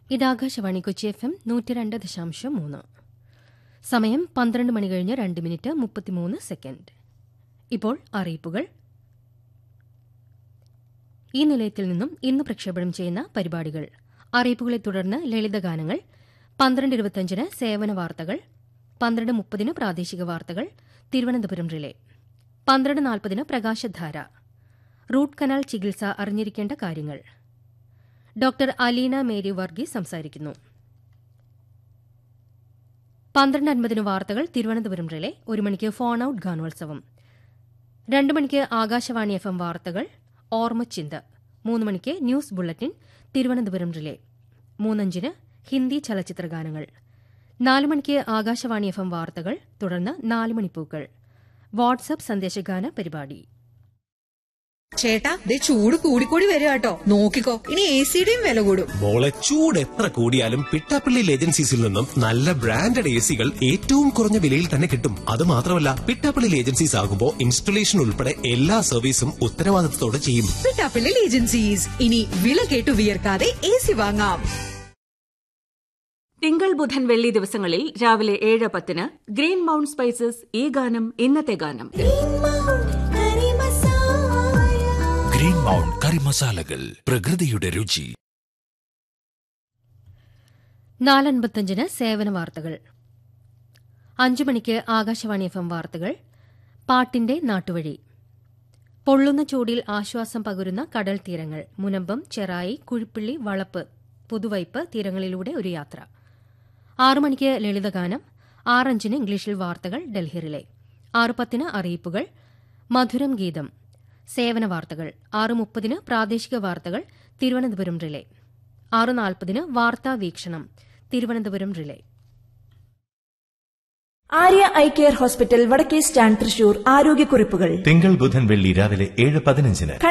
ഇത് Akashvani Kochi F M നൂറ്റി രണ്ട് ദശാംശം മൂന്ന് സമയം പന്ത്രണ്ട് മണി കഴിഞ്ഞ് രണ്ട് മിനിറ്റ് മുപ്പത്തിമൂന്ന് സെക്കൻഡ് ഇപ്പോൾ അറിയിപ്പുകൾ ഈ നിലയത്തിൽ നിന്നും ഇന്ന് പ്രക്ഷേപണം ചെയ്യുന്ന പരിപാടികൾ അറിയിപ്പുകളെ തുടർന്ന് ലളിതഗാനങ്ങൾ പന്ത്രണ്ട് ഇരുപത്തിയഞ്ചിന് സേവന വാർത്തകൾ പന്ത്രണ്ട് മുപ്പതിന് പ്രാദേശിക വാർത്തകൾ തിരുവനന്തപുരം റിലേ പന്ത്രണ്ട് നാൽപ്പതിന് പ്രകാശധാര റൂട്ട് കനാൽ ചികിത്സ അറിഞ്ഞിരിക്കേണ്ട കാര്യങ്ങൾ ഡോക്ടർ അലീന മേരി വർഗീസ് സംസാരിക്കുന്നു പന്ത്രണ്ട് അൻപതിന് വാർത്തകൾ തിരുവനന്തപുരം റിലേ ഒരു മണിക്ക് ഫോൺ ഔട്ട് ഗാനോത്സവം രണ്ട് മണിക്ക് ആകാശവാണി എഫ് എം വാർത്തകൾ ഓർമ്മച്ചിന്ത മൂന്ന് മണിക്ക് ന്യൂസ് ബുള്ളറ്റിൻ തിരുവനന്തപുരം റിലേ മൂന്നഞ്ചിന് ഹിന്ദി ചലച്ചിത്ര ഗാനങ്ങൾ നാല് മണിക്ക് ആകാശവാണി എഫ് എം വാർത്തകൾ തുടർന്ന് നാല് മണിപ്പൂക്കൾ വാട്സ്ആപ്പ് സന്ദേശഗാന പരിപാടി ചേട്ടാ ദേ ചൂട് കൂടിക്കൂടി വരിക കേട്ടോ നോക്കിക്കോ ഇനി എ സിയുടെയും വില കൂടും മോളെ ചൂട് എത്ര കൂടിയാലും പിട്ടാപ്പള്ളി ഏജൻസീസിൽ നിന്നും നല്ല ബ്രാൻഡഡ് എ സികൾ ഏറ്റവും കുറഞ്ഞ വിലയിൽ തന്നെ കിട്ടും അത് മാത്രമല്ല പിട്ടാപ്പള്ളി ഏജൻസീസ് ആകുമ്പോൾ ഇൻസ്റ്റലേഷൻ ഉൾപ്പെടെ എല്ലാ സർവീസും ഉത്തരവാദിത്തത്തോടെ ചെയ്യും പിട്ടാപ്പിള്ളി ഏജൻസീസ് ഇനി വില കേട്ടു വിയർക്കാതെ എ സി വാങ്ങാം തിങ്കൾ ബുധൻ വെള്ളി ദിവസങ്ങളിൽ രാവിലെ ഏഴ് പത്തിന് ഗ്രീൻ മൗണ്ട് സ്പൈസസ് ഈ ഗാനം ഇന്നത്തെ ഗാനം ഗ്രീൻ മൗണ്ട് കറി മസാലകൾ പ്രകൃതിയുടെ രുചി നാലൻപത്തഞ്ചിന് സേവന വാർത്തകൾ അഞ്ചു മണിക്ക് ആകാശവാണി എഫ് എം വാർത്തകൾ പാട്ടിന്റെ നാട്ടുവഴി പൊള്ളുന്ന ചൂടിൽ ആശ്വാസം പകരുന്ന കടൽ തീരങ്ങൾ മുനമ്പം ചെറായി കുഴിപ്പിള്ളി വളപ്പ് പുതുവൈപ്പ് തീരങ്ങളിലൂടെ ഒരു യാത്ര ആറു മണിക്ക് ലളിതഗാനം ആറഞ്ചിന് ഇംഗ്ലീഷിൽ വാർത്തകൾ ഡൽഹിയിലെ ആറു പത്തിന് അറിയിപ്പുകൾ മധുരം ഗീതം സേവന വാർത്തകൾ ആറ് മുപ്പതിന് പ്രാദേശിക വാർത്തകൾ തിരുവനന്തപുരം റിലേ ആറ് നാൽപ്പതിന് വാർത്താ വീക്ഷണം Thiruvananthapuram relay Arya eye care hospital വടക്കേ സ്റ്റാൻഡ് തൃശൂർ ആരോഗ്യക്കുറിപ്പുകൾ തിങ്കൾ ബുധൻ വെള്ളി രാവിലെ ഏഴ് പതിനഞ്ചിന്